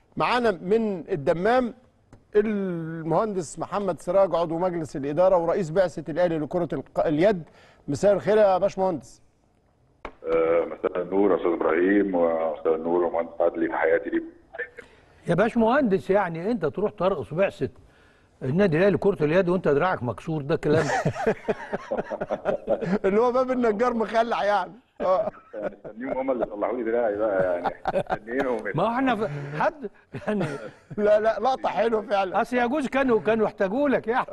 معانا من الدمام المهندس محمد سراج عضو مجلس الاداره ورئيس بعثه الاهلي لكره الق- اليد مساء الخير يا باشمهندس آه، مساء النور استاذ ابراهيم ومساء النور ومهندس عدلي في حياتي دي يا باش مهندس يعني انت تروح ترقص بعثه النادي الاهلي كره اليد وانت دراعك مكسور ده كلام اللي هو باب النجار مخلع يعني اه مستنيهم هم اللي طلعوا لي دراعي بقى يعني مستنيينهم ما هو احنا ف- حد يعني لا لا لقطه حلوه فعلا اصل يجوز كانوا كانوا يحتاجوا لك يعني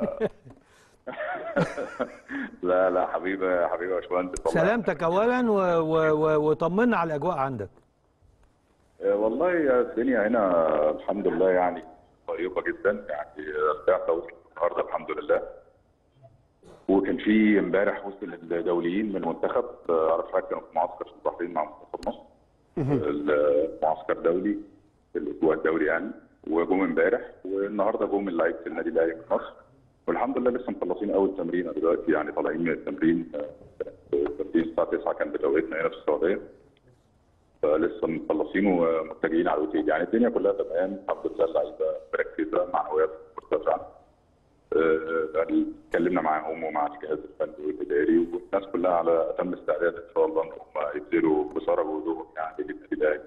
لا لا حبيبي حبيبي يا باشمهندس والله. سلامتك اولا و- و- و- وطمنا على الاجواء عندك آه، والله يا الدنيا هنا الحمد لله يعني طيبه جدا يعني رجعت وصلت النهارده الحمد لله وكان في امبارح وصل الدوليين من المنتخب آه، عرف حضرتك كانوا في معسكر في البحرين مع منتخب مصر المعسكر دولي الاسبوع الدولي يعني وجم امبارح والنهارده جم لعيبه النادي الاهلي في مصر والحمد لله لسه مخلصين اول تمرين دلوقتي يعني طالعين من التمرين آه، التمرين الساعه 9 كان بتوقيتنا هنا في السعوديه فلسه مخلصين ومتجهين على الاوتيل يعني الدنيا كلها تمام الحمد لله اللعيبه مركزه معنويات مرتفعه آه، اتكلمنا معاهم ومع الجهاز الفني والاداري والناس كلها على اتم استعداد ان شاء الله ان هم يبذلوا بصرى وجهدهم يعني للنادي الاهلي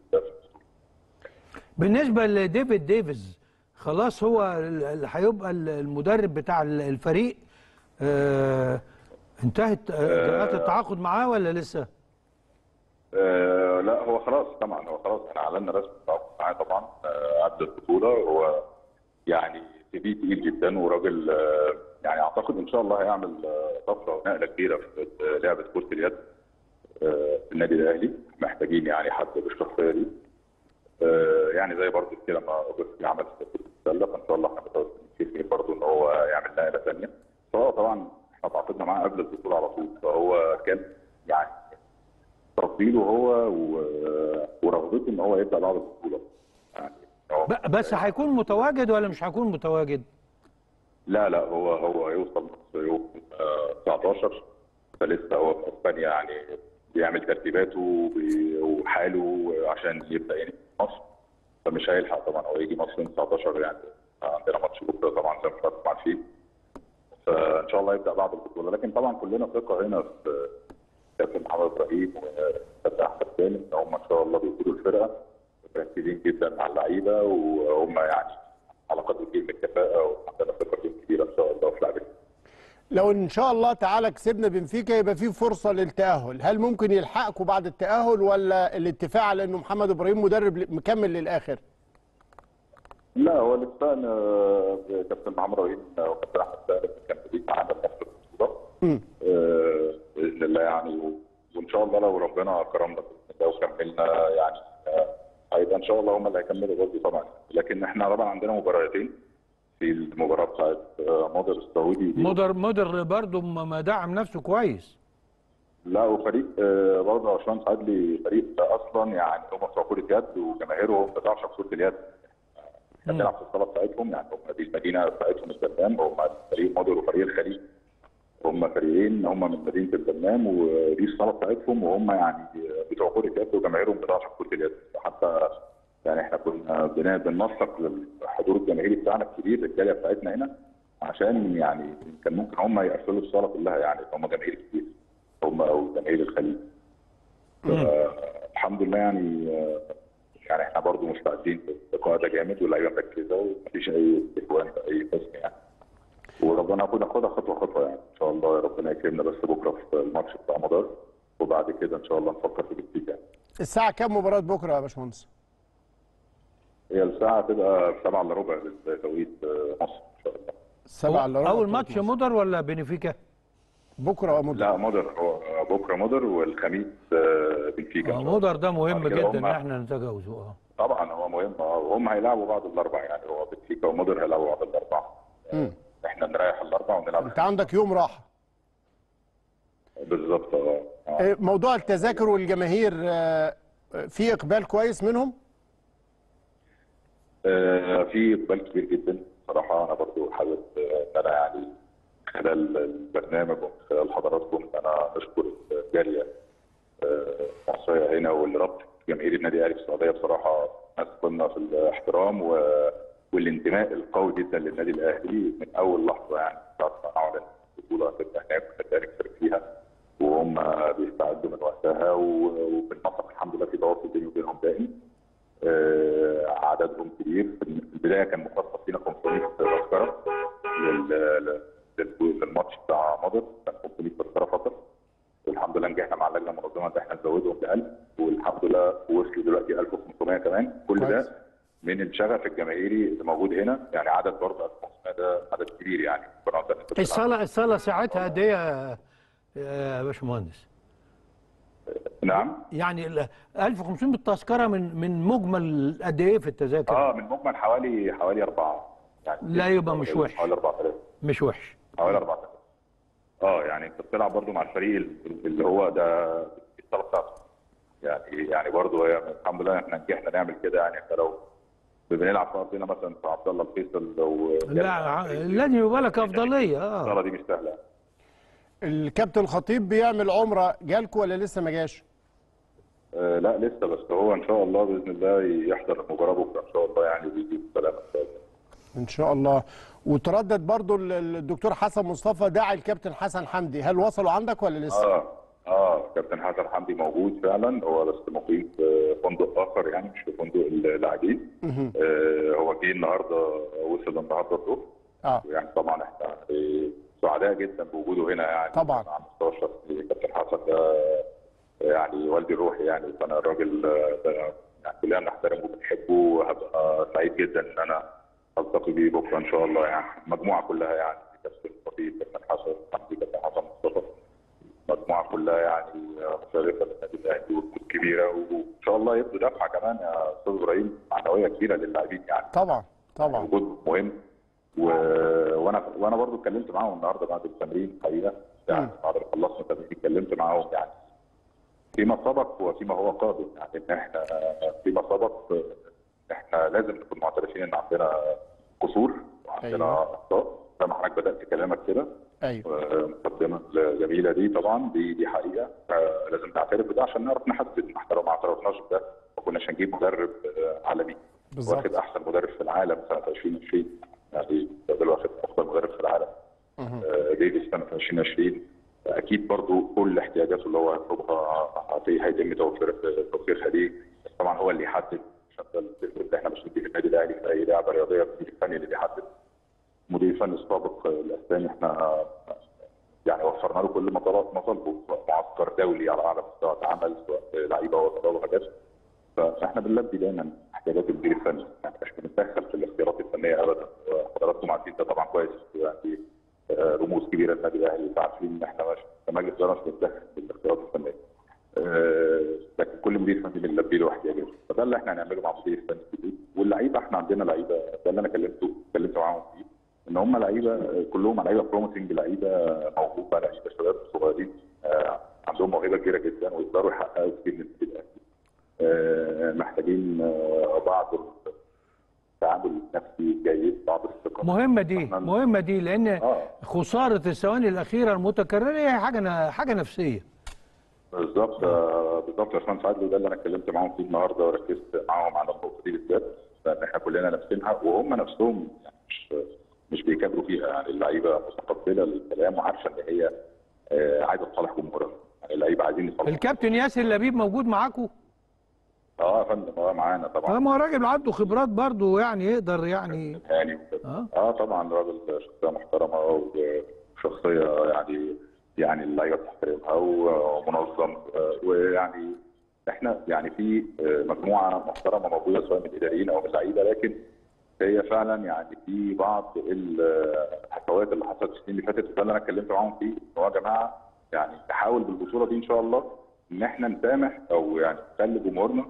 بالنسبه لديفيد ديفيز خلاص هو ال- اللي هيبقى ال- المدرب بتاع ال- الفريق آه انتهت آه، اجراءات التعاقد معاه ولا لسه؟ آه لا هو خلاص طبعا هو خلاص احنا اعلنا رسمي التعاقد معاه طبعا آه قبل البطوله هو يعني سي في تقيل جدا وراجل آه يعني اعتقد ان شاء الله هيعمل آه، طفره ونقله كبيره في في لعبه كره اليد آه في النادي الاهلي محتاجين يعني حد بالشخصيه دي آه يعني زي برضه كده ما اوجستي عمل في كره السله فان شاء الله احنا متوقعين فيه برضه ان هو يعمل نقله ثانيه فهو طبعا احنا تعاقدنا معاه قبل البطوله على طول فهو كان يعني تفضيله هو و- ورغبته ان هو يبدا بعد البطوله يعني هو ب- بس هيكون متواجد ولا مش هيكون متواجد؟ لا لا هو هو هيوصل مصر يوم آه، 19 فلسه هو في اسبانيا يعني بيعمل ترتيباته وبي- وحاله عشان يبدا يعني في مصر فمش هيلحق طبعا هو يجي مصر يوم 19 يعني عندنا ماتش بكره طبعا زي ما حضرتك عارفين فان شاء الله يبدا بعد البطوله لكن طبعا كلنا ثقه هنا في كابتن محمد ابراهيم وكابتن احمد سالم ان هم ان شاء الله بيقودوا الفرقه مركزين جدا مع اللعيبه وهم يعني على قدر كبير من الكفاءه وعندنا ثقه فيهم كبيره ان شاء الله في لعبتهم. لو ان شاء الله تعالى كسبنا بنفيكا يبقى في فرصه للتاهل هل ممكن يلحقكم بعد التاهل ولا الاتفاق على انه محمد ابراهيم مدرب ل- مكمل للاخر لا هو اللي اتفقنا كابتن محمد ابراهيم وكابتن احمد سالم كان بيجي معانا في نفس البطوله مم. آه، باذن الله يعني و- وان شاء الله لو ربنا كرمنا باذن الله وكملنا يعني آه، هيبقى ان شاء الله هم اللي هيكملوا برضه طبعا لكن احنا طبعا عندنا مباراتين في المباراه بتاعت آه، مودر السعودي دي مدر مدر برضه م- مدعم نفسه كويس لا وفريق آه، برضه يا باشمهندس عدلي فريق اصلا يعني هم بتوع كره يد وجماهيرهم بتعشق كره اليد احنا بنلعب في الصاله بتاعتهم يعني هم دي المدينه بتاعتهم الدمام هم فريق مودر وفريق الخليج هم فريقين هم من مدينه الدمام ودي الصاله بتاعتهم وهم يعني بتوع كره يد وجماهيرهم بتعشق كره اليد حتى يعني احنا كنا بن- بننسق للحضور الجماهيري بتاعنا الكبير الجاليه بتاعتنا هنا عشان يعني كان ممكن هم يقفلوا الصاله كلها يعني هم جماهير كتير هم او جماهير الخليج الحمد لله يعني آه، يعني احنا برضو مستعدين لقاء ده جامد واللعيبه مركزه ومفيش اي استهوان في اي قسم يعني وربنا ياخدها خطوه خطوه خطوه يعني ان شاء الله ربنا يكرمنا بس بكره في الماتش بتاع مدار وبعد كده ان شاء الله نفكر في الجديد يعني الساعه كام مباراه بكره يا باشمهندس هي الساعه تبقى 7 الا ربع بتوقيت آه، مصر ان شاء الله سبعة الا ربع اول بتوقيت ماتش مصر. مدر ولا بنفيكا؟ بكره ومدة. لا مدر هو بكره مدر والخميس آه، بنفيكا إن آه، شاء الله. مدر ده مهم بعد كده جدا ان هم- احنا نتجاوزه اه طبعا هو مهم اه وهم هيلعبوا بعض الاربع يعني هو بنفيكا ومدر هيلعبوا بعض الاربع مم. احنا نريح الاربع ونلعب انت عندك يوم راحه بالظبط اه آه. آه، موضوع التذاكر والجماهير آه، آه، في اقبال كويس منهم آه، في اقبال كبير جدا صراحه انا برضو حابب آه، ان انا يعني خلال البرنامج ومن خلال حضراتكم ان انا اشكر الجاليه آه، المصريه هنا واللي ربط جماهير النادي الاهلي في السعوديه بصراحه ناس كنا في الاحترام و... والانتماء القوي جدا للنادي الاهلي من اول لحظه يعني ساعه ما اعلن البطوله كنا هناك وكنا نشترك فيها وهم بيستعدوا من وقتها و... وفي المسرح الحمد لله في تواصل بيني وبينهم دائم آه، عددهم كبير في البدايه كان مخصص لنا 500 تذكره لل... لل- للماتش بتاع مضر كان 500 تذكره فقط والحمد لله نجحنا مع اللجنه المنظمه ان احنا نزودهم ل 1000 والحمد لله وصلوا دلوقتي 1500 كمان كل كويس. ده من الشغف الجماهيري اللي موجود هنا يعني عدد برضه 1500 ده عدد كبير يعني مقارنه إن أنت بتلعب. الصاله الصاله ساعتها قد ايه يا يا باشمهندس؟ نعم يعني ال 1500 تذكره من من مجمل قد ايه في التذاكر؟ اه من مجمل حوالي حوالي اربعه يعني لا يبقى مش وحش. حوالي 4000 مش وحش حوالي 4000 اه يعني انت بتلعب برضه مع الفريق ال- اللي هو ده الصاله بتاعته يعني يعني برضه هي الحمد لله احنا نجحنا نعمل كده يعني احنا لو بنلعب في ارضنا مثلا في عبد الله الفيصل لو لا ع- لازم يبقى لك افضليه اه الصاله دي مش سهله الكابتن خطيب بيعمل عمره جالكوا ولا لسه ما جاش؟ آه لا لسه بس هو ان شاء الله باذن الله يحضر المباراه بكره ان شاء الله يعني ويجي بسلامه ان شاء الله ان شاء الله وتردد برضو ال- الدكتور حسن مصطفى داعي الكابتن حسن حمدي هل وصلوا عندك ولا لسه؟ اه اه كابتن حسن حمدي موجود فعلا هو بس مقيم في فندق اخر يعني مش في فندق اللاعبين آه هو جه النهارده وصل النهارده الظهر اه يعني طبعا احنا آه، سعداء جدا بوجوده هنا يعني طبعا. على المستوى الشخصي كابتن حسن ده يعني والدي الروحي يعني فانا الراجل آه، ده يعني كلنا بنحترمه وبنحبه وهبقى سعيد جدا ان انا التقي بيه بكره ان شاء الله يعني المجموعه كلها يعني كابتن خطيب كابتن حسن حمدي كابتن حسن مصطفى المجموعه كلها يعني مشرفه للنادي الاهلي وجهود كبيره وان شاء الله يبدو دفعه كمان يا استاذ ابراهيم معنويه كبيره للاعبين يعني طبعا طبعا وجود مهم و... وانا وانا برضو اتكلمت معاهم النهارده بعد التمرين الحقيقه يعني بعد ما خلصنا التمرين اتكلمت معاهم يعني فيما سبق وفيما هو قادم يعني ان احنا فيما سبق احنا لازم نكون معترفين ان عندنا قصور وعندنا أيوة. اخطاء زي ما حضرتك بدات كلامك كده ايوه المقدمه الجميله دي طبعا دي دي حقيقه آه، لازم نعترف بده عشان نعرف نحدد ما احنا لو ما اعترفناش بده ما كناش هنجيب مدرب آه، عالمي بالظبط. واخد احسن مدرب في العالم سنه 2020 يعني ده واخد افضل مدرب في العالم آه، ديفيس سنه 2020 اكيد برضو كل احتياجاته اللي هو هيطلبها هت- هيتم توفير توفيرها ليه طبعا هو اللي يحدد عشان ده اللي احنا مش ندي في النادي الاهلي في اي لعبه رياضيه المدير الفني اللي بيحدد المدير الفني السابق آه، الاسباني احنا آه، يعني وفرنا له كل مطالب مطالبه سواء معسكر دولي على اعلى مستوى اتعمل سواء لعيبه واداره وهكذا فاحنا بنلبي دايما احتياجات المدير الفني يعني مش بنتدخل في الاختيارات الفنيه ابدا حضراتكم عارفين ده طبعا كويس يعني آه، رموز كبيره للنادي الاهلي عارفين ان احنا مش كمجلس اداره مش بنتدخل في الاختيارات الفنيه آه، لكن كل مدير فني بنلبي له احتياجاته فده اللي احنا هنعمله مع مدير الفني الجديد واللعيبه احنا عندنا لعيبه ده اللي انا كلمته اتكلمت معاهم فيه ان هم لعيبه آه، كلهم لعيبه بروميسنج لعيبه موهوبه لعيبه شباب صغيرين آه، عندهم موهبه كبيره جدا ويقدروا يحققوا كتير من النادي الاهلي آه، محتاجين آه، بعض التعامل النفسي جيد بعض الثقه مهمه دي إحنا- مهمه دي لان آه. خساره الثواني الاخيره المتكرره هي حاجه ن- حاجه نفسيه بالظبط آه، بالظبط يا باشمهندس عادل وده اللي انا اتكلمت معاهم فيه النهارده وركزت معاهم على النقطه دي بالذات لان احنا كلنا نفسنا وهم نفسهم يعني مش مش بيكابروا فيها يعني اللعيبه متقبله للكلام وعارفه ان هي آه، عايزه تصالح جمهورها يعني اللعيبه عايزين يصالحوا الكابتن ياسر لبيب موجود معاكم اه يا فندم اه معانا طبعا اه ما هو راجل عنده خبرات برضه يعني يقدر يعني هاني وكده. اه اه طبعا راجل شخصيه محترمه وشخصيه يعني يعني اللعيبه بتحترمها ومنظم آه، ويعني احنا يعني في آه، مجموعه محترمه موجوده سواء من الاداريين او من اللعيبه لكن هي فعلا يعني في بعض الحكوات اللي حصلت السنين اللي فاتت وده اللي انا اتكلمت معاهم فيه ان هو يا جماعه يعني نحاول بالبطوله دي ان شاء الله ان احنا نسامح او يعني نخلي جمهورنا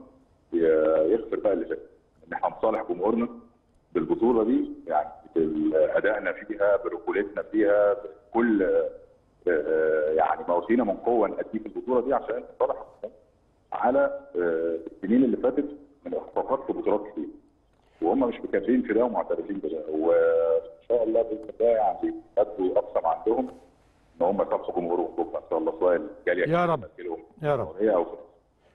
ي- يغفر بقى اللي فات ان احنا نصالح جمهورنا بالبطوله دي يعني بادائنا فيها برجولتنا فيها بكل آه، يعني ما اوتينا من قوه نأديه في البطوله دي عشان نصالح الجمهور على آه، السنين اللي فاتت من اخفاقات في بطولات كتير وهم مش مكابرين في ده ومعترفين بده وان شاء الله باذن الله يعني يدوا اقصى ما عندهم ان هم يصالحوا جمهورهم بكره ان شاء الله سواء الجاليه يا رب. تمثلهم يا رب. هي او في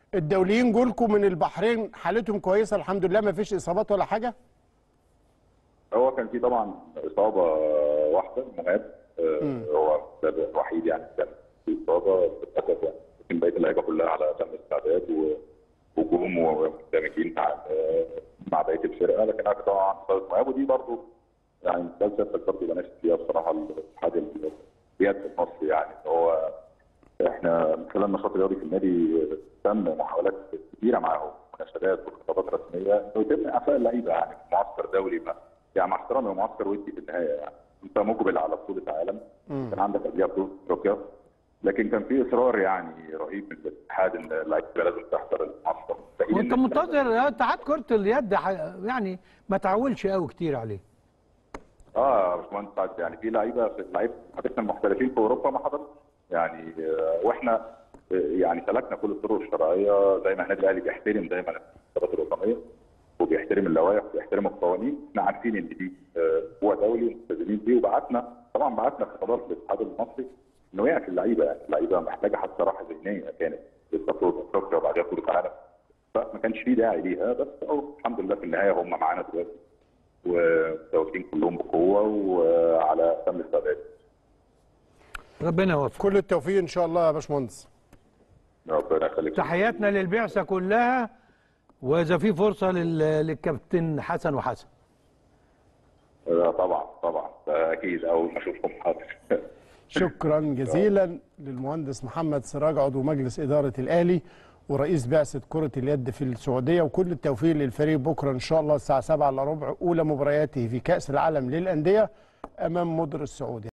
الدوليين جولكم من البحرين حالتهم كويسه الحمد لله ما فيش اصابات ولا حاجه هو كان في طبعا اصابه واحده مهاب آه، هو ده الوحيد يعني كان في اصابه للاسف يعني لكن بقيه اللعيبه كلها على تم استعداد وهجوم ومندمجين مع آه، مع بقيه الفرقه لكن انا طبعا اصابه مهاب ودي برضه يعني مثال سيادتك برضه بناشد فيها بصراحه الاتحاد الرياض المصري يعني إن هو احنا من خلال النشاط الرياضي في النادي تم محاولات كبيره معاهم مناشدات وخطابات رسميه انه يتم اعفاء اللعيبه يعني في معسكر دولي ما يعني مع احترامي هو معسكر ودي في النهايه يعني انت مقبل على بطوله عالم كان عندك قبلها بطوله افريقيا لكن كان في اصرار يعني رهيب من الاتحاد ان اللعيبه لازم تحضر المعسكر مستحيل وانت إن- منتظر اتحاد كره اليد ح- يعني ما تعولش قوي كتير عليه اه يا باشمهندس سعد يعني في لعيبه في لعيبه حبيبنا المحترفين في اوروبا ما حضروش يعني آه، واحنا آه، يعني سلكنا كل الطرق الشرعيه زي ما النادي الاهلي بيحترم دايما الانتخابات الوطنيه وبيحترم اللوائح وبيحترم القوانين احنا عارفين ان دي آه، اسبوع دولي وملتزمين بيه وبعتنا طبعا بعتنا خطابات للاتحاد المصري انه يعفي اللعيبه يعني اللعيبه محتاجه حتى راحه ذهنيه كانت لسه بطوله افريقيا وبعدها بطوله عالم فما كانش في داعي ليها بس أهو الحمد لله في النهايه هم معانا دلوقتي ومتواجدين كلهم بقوه وعلى تم الاستعداد ربنا يوفق كل التوفيق ان شاء الله يا باشمهندس ربنا يخليك تحياتنا للبعثه كلها واذا في فرصه لل- للكابتن حسن وحسن لا طبعا طبعا ده اكيد اول ما اشوفكم حاضر شكرا جزيلا للمهندس محمد سراج عضو مجلس إدارة الأهلي ورئيس بعثة كرة اليد في السعودية وكل التوفيق للفريق بكرة إن شاء الله الساعة 7 إلا ربع أولى مبارياته في كأس العالم للأندية أمام مضر السعودي